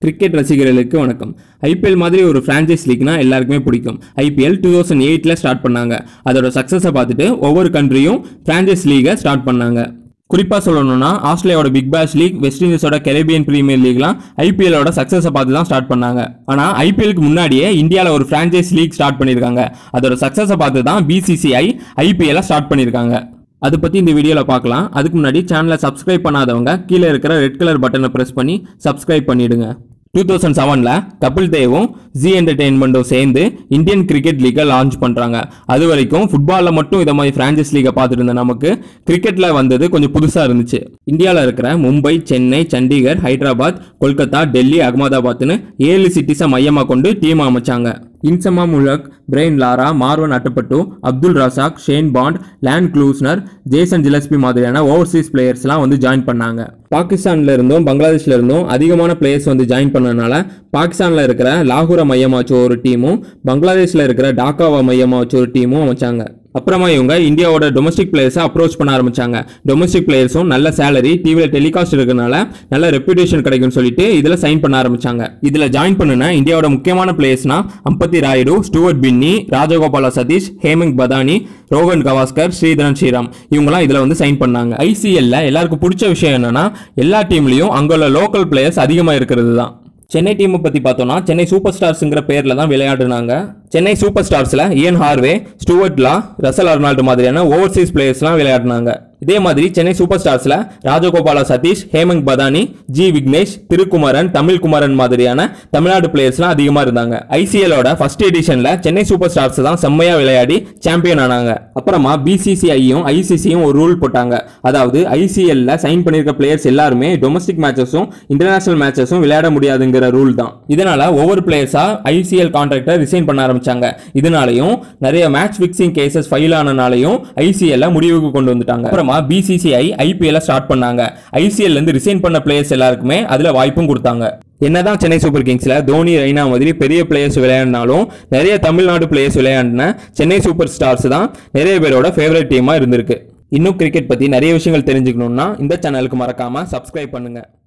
cricket ரசிகர்களுக்கு வணக்கம் IPL மாதிரி ஒரு ஃப்ரான்ச்சைஸ் லீக்னா எல்லாருக்குமே பிடிக்கும் ஐபிஎல் டூ தௌசண்ட் எயிட்டில் ஸ்டார்ட் பண்ணாங்க அதோட சக்ஸஸை பார்த்துட்டு ஒவ்வொரு கண்ட்ரியும் ஃப்ரான்ச்சைஸ் லீகை ஸ்டார்ட் பண்ணாங்க குறிப்பாக சொல்லணும்னா ஆஸ்திரேலியாவோட பிக் பேஷ் லீக் வெஸ்ட் இண்டீஸோட கெரேபியன் பிரீமியர் லீக்லாம் ஐபிஎலோட சக்ஸஸை பார்த்து தான் ஸ்டார்ட் பண்ணாங்க ஆனால் ஐபிஎலுக்கு முன்னாடியே இந்தியாவில் ஒரு ஃப்ரான்ச்சைஸ் லீக் ஸ்டார்ட் பண்ணியிருக்காங்க அதோட சக்ஸஸை பார்த்து தான் பிசிசிஐ ஐபிஎல்லை ஸ்டார்ட் பண்ணியிருக்காங்க அதை பற்றி இந்த வீடியோவில் பார்க்கலாம் அதுக்கு முன்னாடி சேனலை சப்ஸ்கிரைப் பண்ணாதவங்க கீழே இருக்கிற ரெட் கலர் பட்டனை ப்ரெஸ் பண்ணி சப்ஸ்கிரைப் பண்ணிடுங்க டூ தௌசண்ட் செவனில் கபில் தேவும் ஜி என்டர்டெயின்மெண்ட்டும் சேர்ந்து இந்தியன் கிரிக்கெட் லீக்கை லான்ச் பண்ணுறாங்க அது வரைக்கும் ஃபுட்பாலில் மட்டும் இதை மாதிரி ஃப்ரான்ச்சைஸ் லீகை பார்த்துட்டு இருந்த நமக்கு கிரிக்கெட்டில் வந்தது கொஞ்சம் புதுசாக இருந்துச்சு இந்தியாவில் இருக்கிற மும்பை சென்னை சண்டிகர் ஹைதராபாத் கொல்கத்தா டெல்லி அகமதாபாத்னு ஏழு சிட்டிஸை மையமாக கொண்டு டீம் அமைச்சாங்க Inzamam ul Haq Brian Lara Marvan Atapattu Abdul Razzaq Shane Bond Lance Klusener Jason Gillespie மாதிரியான ஓவர்சீஸ் பிளேயர்ஸ்லாம் வந்து ஜாயின் பண்ணாங்க பாகிஸ்தான்ல இருந்தும் பங்களாதேஷ்ல இருந்தும் அதிகமான பிளேயர்ஸ் வந்து ஜாயின் பண்ணனால பாகிஸ்தான்ல இருக்கிற லாகூரை மையமா வச்ச ஒரு டீமும் பங்களாதேஷ்ல இருக்கிற டாக்காவை மையமா வச்ச ஒரு டீமும் அமைச்சாங்க அப்புறமா இவங்க இந்தியாவோட டொமஸ்டிக் பிளேயர்ஸை அப்ரோச் பண்ண ஆரம்பிச்சாங்க டொமஸ்டிக் பிளேயர்ஸும் நல்ல சேலரி டிவியில் டெலிகாஸ்ட் இருக்கனால நல்ல ரெப்யூட்டேஷன் கிடைக்கும்னு சொல்லிட்டு இதில் சைன் பண்ண ஆரம்பிச்சாங்க இதில் ஜாயின் பண்ணுன இந்தியாவோட முக்கியமான பிளேயர்ஸ்னா அம்பத்தி ராயுடு ஸ்டூவர்ட் பின்னி ராஜகோபால சதீஷ் ஹேமந்த் பதானி ரோகன் கவாஸ்கர் ஸ்ரீதரன் ஸ்ரீராம் இவங்கலாம் இதில் வந்து சைன் பண்ணாங்க ஐசிஎல்ல எல்லாருக்கும் பிடிச்ச விஷயம் என்னன்னா எல்லா டீம்லையும் அங்குள்ள லோக்கல் பிளேயர்ஸ் அதிகமாக இருக்கிறது தான் சென்னை டீமை பற்றி பார்த்தோம்னா சென்னை சூப்பர் ஸ்டார்ஸுங்கிற பேரில் தான் விளையாடுனாங்க சென்னை சூப்பர் ஸ்டார்ஸில் Ian Harvey Stuart Law Russel Arnold மாதிரியான ஓவர்சீஸ் பிளேயர்ஸ்லாம் விளையாடினாங்க இதே மாதிரி சென்னை சூப்பர் ஸ்டார்ஸில் ராஜகோபால சதீஷ் ஹேமந்த் பதானி ஜி விக்னேஷ் திருக்குமரன் தமிழ்குமரன் மாதிரியான தமிழ்நாடு பிளேயர்ஸ்லாம் அதிகமாக இருந்தாங்க ஐசிஎலோட ஃபர்ஸ்ட் எடிஷனில் சென்னை சூப்பர் ஸ்டார்ஸ் தான் செம்மையாக விளையாடி சாம்பியன் ஆனாங்க அப்புறமா பிசிசிஐயும் ஐசிசியும் ஒரு ரூல் போட்டாங்க அதாவது ஐசிஎல்ல சைன் பண்ணியிருக்க பிளேயர்ஸ் எல்லாருமே டொமஸ்டிக் மேட்சஸும் இன்டர்நேஷனல் மேட்சஸும் விளையாட முடியாதுங்கிற ரூல் தான் இதனால ஒவ்வொரு பிளேயர்ஸா ஐசிஎல் கான்ட்ராக்டை ரிசைன் பண்ண ஆரம்பிச்சாங்க இதனாலையும் நிறைய மேட்ச் ஃபிக்ஸிங் கேசஸ் ஃபைல் ஆனனாலையும் ஐசிஎல்ல முடிவுக்கு கொண்டு வந்துட்டாங்க அப்புறமா பிசிசிஐ ஐபிஎல்ல ஸ்டார்ட் பண்ணாங்க ஐசிஎல்ல இருந்து ரிசைன் பண்ண பிளேயர்ஸ் எல்லாருக்குமே அதுல வாய்ப்பும் கொடுத்தாங்க என்னதான் சென்னை சூப்பர் கிங்ஸ்ல தோனி ரெய்னா மாதிரி பெரிய பிளேயர்ஸ் விளையாடினாலும் நிறைய தமிழ்நாடு பிளேயர்ஸ் விளையாடின சென்னை சூப்பர் ஸ்டார்ஸ் தான் நிறைய பேரோட ஃபேவரட் டீமா இருந்திருக்கு இன்னும் கிரிக்கெட் பத்தி நிறைய விஷயங்கள் தெரிஞ்சுக்கணும்னா இந்த சேனலுக்கு மறக்காம சப்ஸ்கிரைப் பண்ணுங்க